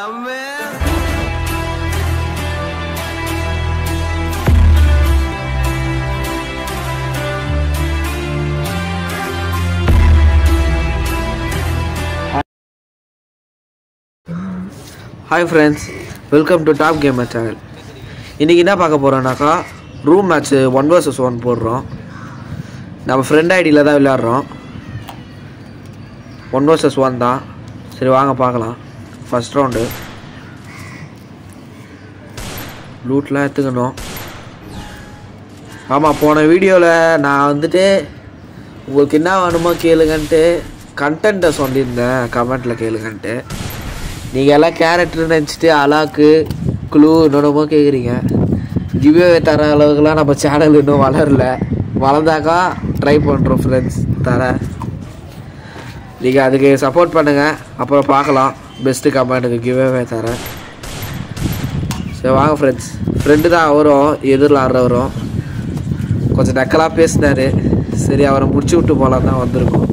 Hi friends welcome to top gamer channel இன்றைக்கி என்ன பார்க்க போகிறோன்னாக்கா room match one vs one போடுறோம் நம்ம ஃப்ரெண்ட் ஐடியில் தான் விளையாடுறோம் ஒன் vs ஒன் தான் சரி வாங்க பார்க்கலாம் ஃபஸ்ட் ரவுண்டு லூட்லாம் எடுத்துக்கணும் ஆமாம் போன வீடியோவில் நான் வந்துட்டு உங்களுக்கு என்ன வேணுமோ கேளுங்கன்ட்டு கண்டென்ட்டை சொல்லியிருந்தேன் கமெண்ட்டில் கேளுங்கன்ட்டு நீங்கள் எல்லாம் கேரக்டர் நினச்சிட்டு அலாக்கு குழு என்னென்னமோ கேட்குறீங்க கிவ்வே தர அளவுக்குலாம் நம்ம சேனல் இன்னும் வளரல வளர்ந்தாக்கா ட்ரை பண்ணுறோம் ஃப்ரெண்ட்ஸ் தர நீங்கள் அதுக்கு சப்போர்ட் பண்ணுங்கள் அப்புறம் பார்க்கலாம் பெஸ்ட்டு கமெண்ட்டுக்கு கிவ்வே தரேன் சரி வாங்க ஃப்ரெண்ட்ஸ் ஃப்ரெண்டு தான் அவரும் எதிரில் ஆடுறவரும் கொஞ்சம் நக்கலாக பேசினார் சரி அவரை முடிச்சு விட்டு போகலாம் தான் வந்திருக்கோம்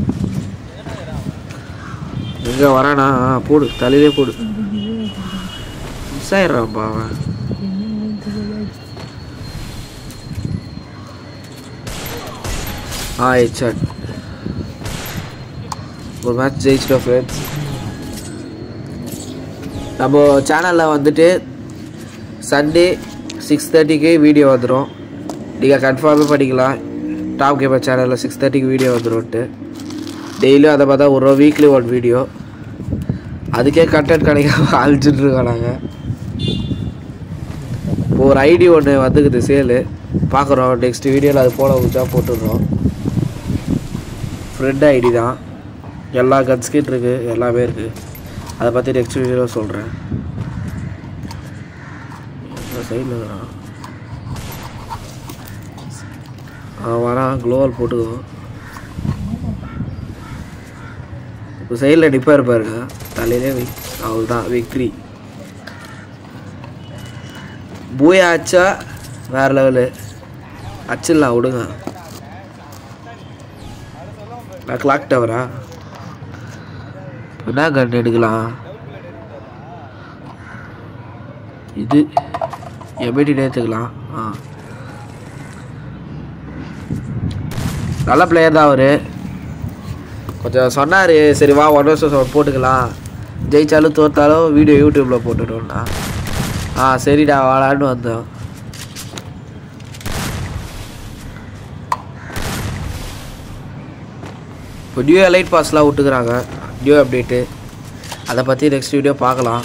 எங்கே வரானா ஆ, போடு தலையிலே போடு மிஸ் ஆயிடுறான்ப்பா அவன் ஆ ஹெச்ஆட் ஒரு மேட்ச் ஜெயிச்சிட்டோம் ஃப்ரெண்ட்ஸ் நம்ம சேனலில் வந்துட்டு சண்டே சிக்ஸ் தேர்ட்டிக்கு வீடியோ வந்துடும் நீங்கள் கன்ஃபார்மே பண்ணிக்கலாம் டாப் கேமர் சேனலில் சிக்ஸ் தேர்ட்டிக்கு வீடியோ வந்துடும்ட்டு டெய்லியும் அதை பார்த்தா ஒரு வீக்லி ஒன் வீடியோ அதுக்கே கண்டென்ட் கிடைக்காம அழிச்சிட்டு இருக்கோம் நாங்கள் இப்போ ஒரு ஐடி ஒன்று வந்துக்குது சேலு பார்க்குறோம் நெக்ஸ்ட் வீடியோவில் அது போட வச்சா போட்டுடுறோம் ஃப்ரெண்ட் ஐடி தான் எல்லா கன்ஸ்கிட் இருக்குது எல்லாமே இருக்குது அதை பற்றி நெக்ஸ்ட் வீடியோவில் சொல்கிறேன் சைடில் இருக்கிறான் அவன் வரான் க்ளோவல் போட்டுக்கோ இப்போ சைடில் நிற்பார் பாருங்க தலையிலே வை அவள் தான் விக்ரி பூயா அச்சா வேறு லெவலு அச்சிடலாம் விடுங்க நான் கிளாக் டவரா என்ன கன் எடுக்கலாம் இது எபிடி எடுத்துக்கலாம் ஆ நல்ல பிளேயர் தான் அவர் கொஞ்சம் சொன்னார் சரி வா ஒன் வருஷம் போட்டுக்கலாம் ஜெயிச்சாலும் தோத்தாலும் வீடியோ யூடியூப்பில் போட்டுட்டோம்னா ஆ சரிடா வாடான்னு வந்தோம் இப்போ நியூ லைட் பாஸ்லாம் விட்டுக்கிறாங்க நியூ அப்டேட்டு அதை பற்றி நெக்ஸ்ட் வீடியோ பார்க்கலாம்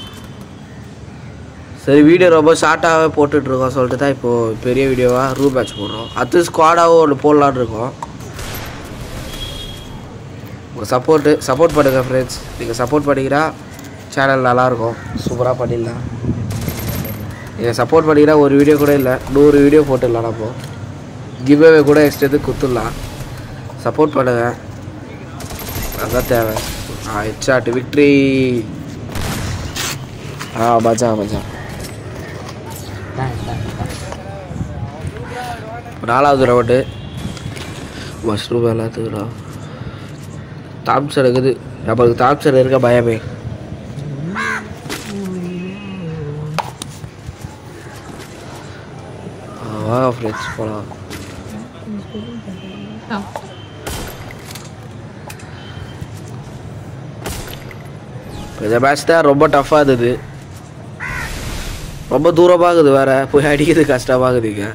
சரி வீடியோ ரொம்ப ஷார்ட்டாகவே போட்டுட்ருக்கோம் சொல்லிட்டு தான் இப்போது பெரிய வீடியோவாக ரூம் மேட்ச் போடுறோம் அடுத்து ஸ்குவாடாகவும் ஒன்று போடலான்னு இருக்கோம் உங்கள் சப்போர்ட்டு சப்போர்ட் பண்ணுங்கள் ஃப்ரெண்ட்ஸ் நீங்கள் சப்போர்ட் பண்ணிக்கிறா சேனல் நல்லாயிருக்கும் சூப்பராக பண்ணிடலாம் நீங்கள் சப்போர்ட் பண்ணிக்கிறா ஒரு வீடியோ கூட இல்லை நூறு வீடியோ போட்டுடலாம் நம்ம கிவ்அவே கூட எக்ஸ்ட்ரா குத்துடலாம் சப்போர்ட் பண்ணுங்கள் அதான் தேவை ஆ ஹெச்ஆட் விக்ட்ரி ஆ மஜா மஜா நாலாவது ரவுண்டு மஷ்ரூம் எல்லாத்துக்குறோம் தாம்சன் இருக்குது நம்மளுக்கு தாம்சன் இருக்க பயமே ஆ, வா ஃப்ரெண்ட்ஸ் போகலாம் இந்த மேட்ச் தான் ரொம்ப டஃப்பாக இருந்தது ரொம்ப தூரமாக இருக்குது வேற போய் அடிக்கிறது கஷ்டமாகுதுங்க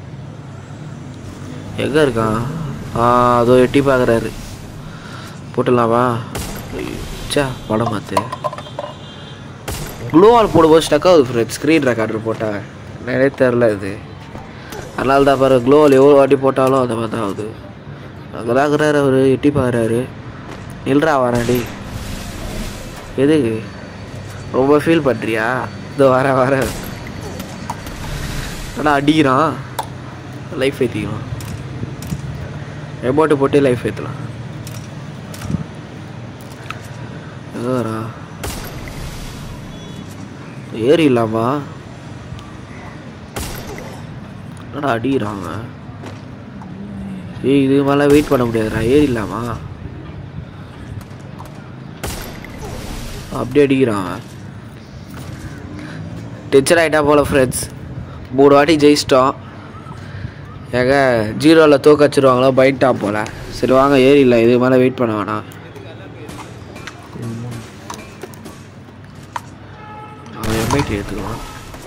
எங்கே இருக்கான் ஆ அதோ எட்டி பார்க்குறாரு போட்டுடலாமா சே படம் பார்த்து க்ளூ வால் போடும்போது ஸ்டக் ஆகுது ஃப்ரெண்ட் ஸ்க்ரீன் ரெக்கார்டர் போட்டால் நிறைய தெரில இது அதனால தான் பாரு க்ளோ வால் எவ்வளோ வாட்டி போட்டாலும் அந்த மாதிரி தான் ஆகுது அங்கே தான் இருக்கிறாரு அவர் எட்டி பார்க்குறாரு நில்றா வராடி எதுக்கு ரொம்ப ஃபீல் பண்ணுறியா இதோ வர வர ஆனால் அடிக்கிறான் லைஃப் ஏற்றிக்கலாம் எமௌண்ட்டு போட்டு லைஃப் ஏற்றலாம் எங்கே வரா ஏறி இல்லாமா என்னடா அடிக்கிறாங்க ஏய் இது மேலே வெயிட் பண்ண முடியாதுடா ஏறி இல்லாமா அப்படியே அடிக்கிறான் அவன். டென்ஷன் ஆகிட்டா போல ஃப்ரெண்ட்ஸ் மூணு வாட்டி ஜெயிச்சிட்டோம் ஏங்க ஜீரோவில் தூக்க வச்சிருவாங்களோ பைட்டான் போல சரி வாங்க ஏறில இது மேலே வெயிட் பண்ண வேணாம் அவன் எம்ஐடி எடுத்துக்கலாம்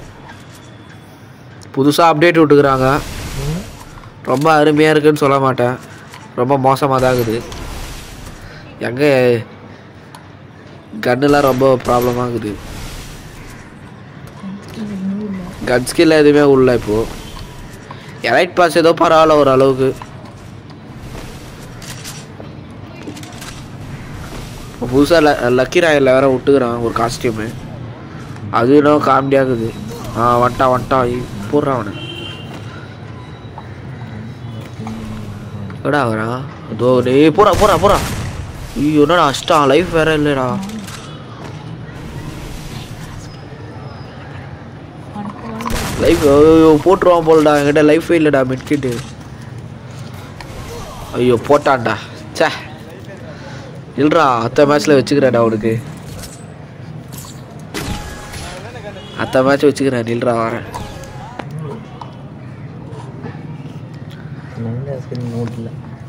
புதுசாக அப்டேட் விட்டுக்கிறாங்க ரொம்ப அருமையாக இருக்குன்னு சொல்ல மாட்டேன் ரொம்ப மோசமாக தான் இருக்குது எங்கே கன்னுலாம் ரொம்ப ப்ராப்ளமாக இருக்குது கன் ஸ்கில் எதுவுமே உள்ள இப்போது எலைட் பாஸ் ஏதோ பரவாயில்ல ஒரு அளவுக்கு புதுசாக ல லக்கி ராயில் வேற விட்டுக்கிறான் ஒரு காஸ்டியூமு அது இன்னும் காமெடியாகுது ஆ வந்துட்டான் வந்துட்டான் ஐ, போடுறான் அவனை எடா வரான் அதோ டேய் போறா போறா போறா ஐயோ என்னடா அஷ்டம் லைஃப் வேற இல்லைடா லைஃப் ஐயோ போட்டுருவான் போலடா என்கிட்ட லைஃபே இல்லைடா மெட்கிட்டு ஐயோ போட்டான்டா ச்சே இல்லடா அத்த மேட்ச்ல வச்சுக்கிறேன்டா அவனுக்கு அத்த மேட்ச் வச்சுக்கிறேன் நில்றா வரேன் நல்ல ஸ்கின் நோட்டில்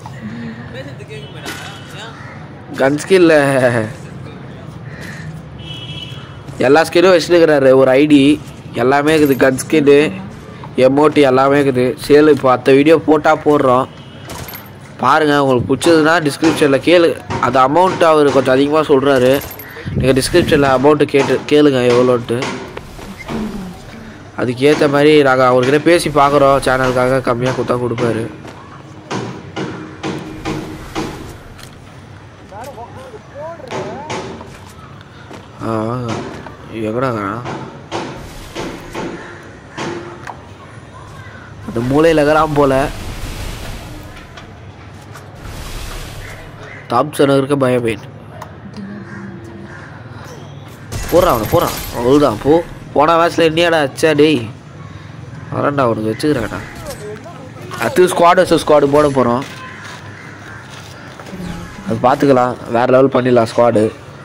கன் ஸ்கில்ல எல்லா ஸ்கில்லும் வச்சுருக்கிறாரு ஒரு ஐடி எல்லாமே இருக்குது கன் ஸ்கின்னு எமோட்டி எல்லாமே இருக்குது சேல் இப்போ அத்த வீடியோ போட்டால் போடுறோம் பாருங்கள் உங்களுக்கு பிடிச்சதுன்னா டிஸ்கிரிப்ஷனில் கேளு அது அமௌண்ட் அவர் கொஞ்சம் அதிகமாக சொல்கிறாரு நீங்கள் டிஸ்கிரிப்ஷனில் அமௌண்ட்டு கேட்டு கேளுங்க எவ்வளோன்ட்டு அதுக்கு ஏற்ற மாதிரி நாங்கள் அவர்கிட்ட பேசி பார்க்குறோம் சேனலுக்காக கம்மியாக கொடுத்தா கொடுப்பாரு ஆ வாங்க எங்கடா இருக்கிறான் அந்த மூலையில் இருக்கிறான் போல தாம்சன் இருக்க பயமேன் போடுறான் அவனை போகிறான் அவ்வளோதான் போ போன மேட்ச்சில் என்னையாடா அச்சா டேய் வரேன்டா அவனுக்கு வச்சுக்கிறேன்டா அடுத்து ஸ்குவாட் வச்சு ஸ்குவாடு போட போகிறோம் அது பார்த்துக்கலாம் வேறு லெவல் பண்ணிடலாம் ஸ்குவாடு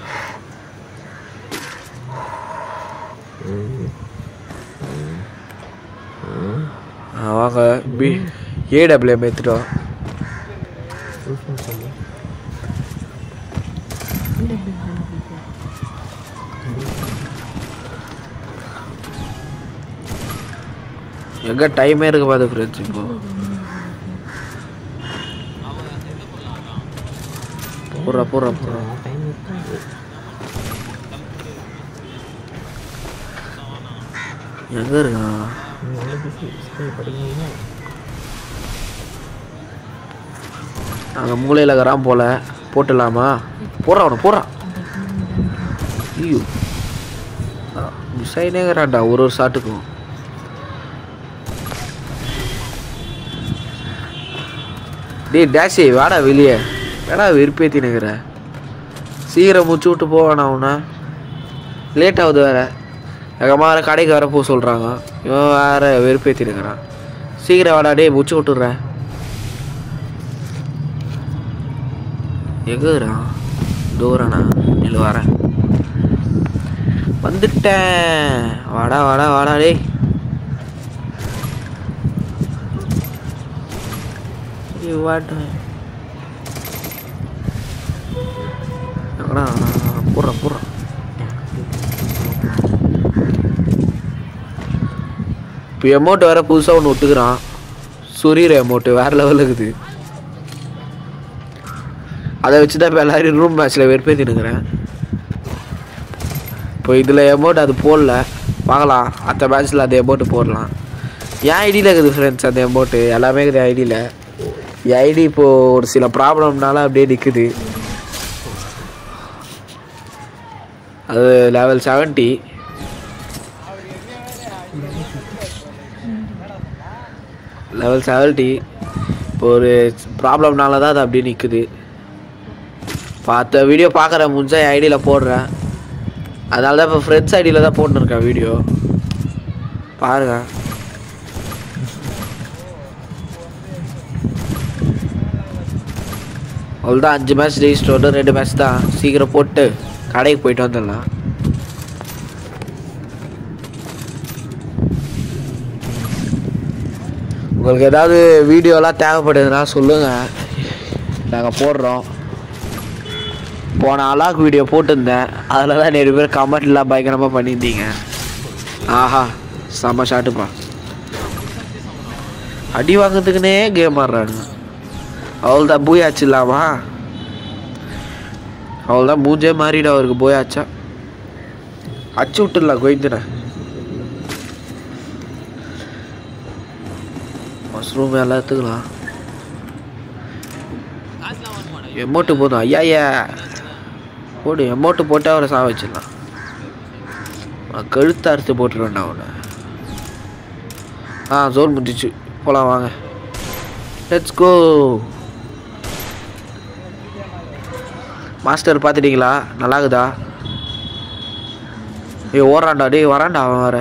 ஆ, வாங்க பி ஏடபிள்யூஎம் எடுத்துட்டோம் எங்க டைமே இருக்க பாது ஃப்ரெண்ட்ஸ் இப்போ போடுறா போடுறா போடுறா டைம் இருக்காது எங்க இருக்கான் நீ நல்ல பிஸி ஸ்கூல் படிக்கணும்னா நாங்கள் மூலையில் இருக்கிறான் போல போட்டுடலாமா போடுறான் அவனை போடுறான் ஐயோ மிஸ்ஸைனேங்கிறான்டா ஒரு ஒரு ஷாட்டுக்கும் டேய் டேஷி வாடா வெளியே வேடா வெறுப்பேத்தி நிற்கிற சீக்கிரம் முச்சு விட்டு போவானா உன்னை லேட் ஆகுது வேற எங்கள் அம்மா வேறு கடைக்கு வர போக சொல்கிறாங்க இவன் வேற வெறுப்பேத்தி நிற்கிறான் சீக்கிரம் வாடா டேய் முச்சு விட்டுறேன் எகுறான் தூரண்ணா நில்லு வரேன் வந்துட்டேன் வாடா வாடா வாடா டேய் ஏய், வாடா எங்கடா போடுறேன் போடுறேன் இப்போ எமௌண்ட் வேற புதுசாக ஒன்று விட்டுக்கிறான் சுரீர அமௌண்ட் வேற லெவலில் இருக்குது அதை வச்சு தான் இப்போ எல்லாரும் ரூம் மேட்ச்சில் வெறுப்பேற்றினுக்கிறேன் இப்போ இதில் அமௌண்ட் அது போடல பார்க்கலாம் அடுத்த மேட்ச்சில் அந்த அமௌண்ட்டு போடலாம் என் ஐடியில் இருக்குது ஃப்ரெண்ட்ஸ் அந்த அமௌண்ட்டு எல்லாமே இருக்குது ஐடியில் என் ஐடி இப்போது ஒரு சில ப்ராப்ளம்னால அப்படியே நிற்குது அது லெவல் செவன்ட்டி லெவல் செவன்ட்டி இப்போ ஒரு ப்ராப்ளம்னால தான் அது அப்படியே நிற்குது பார்த்த வீடியோ பார்க்குறேன் முடிஞ்சா என் ஐடியில் போடுறேன் அதனால தான் இப்போ ஃப்ரெண்ட்ஸ் ஐடியில் தான் போட்டுருக்கேன் வீடியோ பாருங்க அவ்வளோதான் அஞ்சு மேட்ச் ஜெயிச்சிட்டு ரெண்டு மேட்ச் தான் சீக்கிரம் போட்டு கடைக்கு போயிட்டு வந்துடலாம் உங்களுக்கு ஏதாவது வீடியோலாம் தேவைப்படுதுன்னா சொல்லுங்கள் நாங்கள் போடுறோம் போன அலாக் வீடியோ போட்டிருந்தேன் அதில் தான் நிறைய பேர் கமெண்ட்லாம் பயங்கரமாக பண்ணியிருந்தீங்க ஆஹா செம்ம ஷாட்டுப்பா அடி வாங்குறதுக்குனே கேம் ஆடுறானுங்க அவ்வளோதான் பூயாச்சு இல்லாமா அவ்வளோதான் மூஞ்சே மாறிடு அவருக்கு போயாச்சா அச்சு விட்டுடலாம் கோயந்துன மஷ்ரூம் எல்லாம் எடுத்துக்கலாம் எமௌண்ட்டு போதும் ஐயா ஐயா போடு எமௌண்ட்டு போட்டு அவரை சா வச்சிடலாம் நான் கழுத்து அறுத்து போட்டுருவேன்டா அவனை ஆ ஜோன் முடிஞ்சிச்சு போகலாம் வாங்க லெட்ஸ் கோ மாஸ்டர் பார்த்துட்டீங்களா நல்லாகுதா ஏய் ஓடுறான்டா டேய் வரான்டா அவன் வேற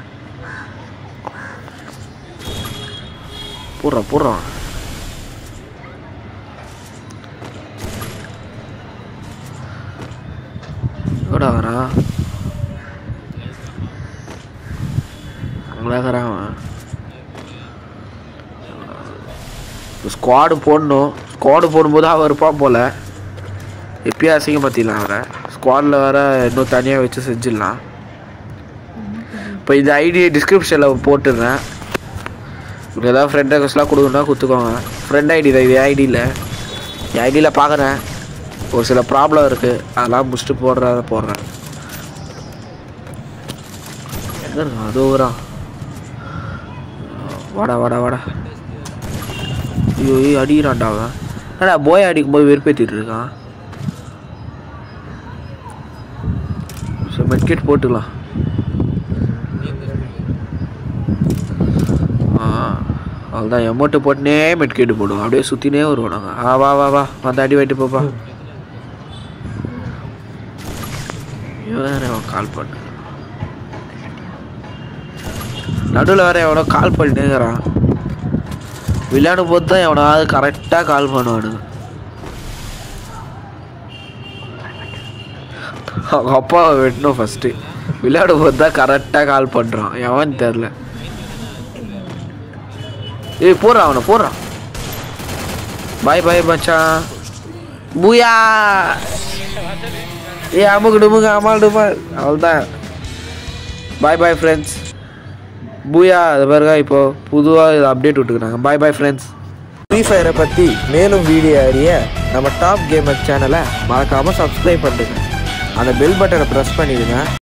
போடுறான் போடுறான் எங்கடா வரான் அங்கே வரான் அவன் ஸ்குவாடு போடணும் ஸ்குவாடு போடும்போது அவன் இருப்பான் போல் எப்பயும் அசிங்கப்படுத்திடலாம் அவரை ஸ்குவாடில் வேற இன்னும் தனியாக வச்சு செஞ்சிடலாம் இப்போ இந்த ஐடி டிஸ்கிரிப்ஷனில் போட்டுடுறேன் இப்படி ஏதாவது ஃப்ரெண்ட் ரெக்வஸ்ட்லாம் கொடுக்கணும்னா கொடுத்துக்கோங்க ஃப்ரெண்ட் ஐடி தான் இது ஐடியில் என் ஐடியில் பார்க்குறேன் ஒரு சில ப்ராப்ளம் இருக்குது அதெல்லாம் முடிச்சுட்டு போடுறத போடுறேன் எங்கே இருக்கான் அது ஊரா வாடா வாடா வாடா ஐயோ ஐயோ அடிக்கிறான்டா அவன் என்னடா போய் அடிக்கும்போது வெறுப்பேற்றிட்டு இருக்கான் ஸோ மெட்கிட் போட்டுக்கலாம் ஆ அவ்வளோதான் எமௌண்ட்டு போட்டுனே மெட்கிட் போடுவோம் அப்படியே சுற்றினே வருவோம் நாங்கள் ஆ வா வா வா வந்து அடி வாங்கிட்டு போப்பா வேற அவன் கால் பண்ண நடுவில் வேற எவனோ கால் பண்ணிட்டுங்கிறான் விளையாடும் போது தான் எவனாவது கரெக்டாக கால் பண்ணுவானுங்க அவங்க அப்பாவை வெட்டணும் ஃபஸ்ட்டு விளையாடும் போது தான் கரெக்டாக கால் பண்ணுறான் எவன் தெரில ஏய் போடுறான் அவனை போடுறான் பாய் பாய் மச்சான் பூயா ஏ அமுக்கு டுமுக்கு அமால் டுமால் அவ்வளோதான் பாய் பாய் ஃப்ரெண்ட்ஸ் பூயா அது பாருங்க இப்போ புதுவாக இது அப்டேட் விட்டுக்கிறாங்க பாய் பாய் ஃப்ரெண்ட்ஸ் ஃப்ரீ ஃபயரை பற்றி மேலும் வீடியோ அறிய நம்ம டாப் கேமர் சேனலை மறக்காமல் சப்ஸ்கிரைப் பண்ணுங்க அந்த பெல் பட்டனை ப்ரெஸ் பண்ணிடுங்க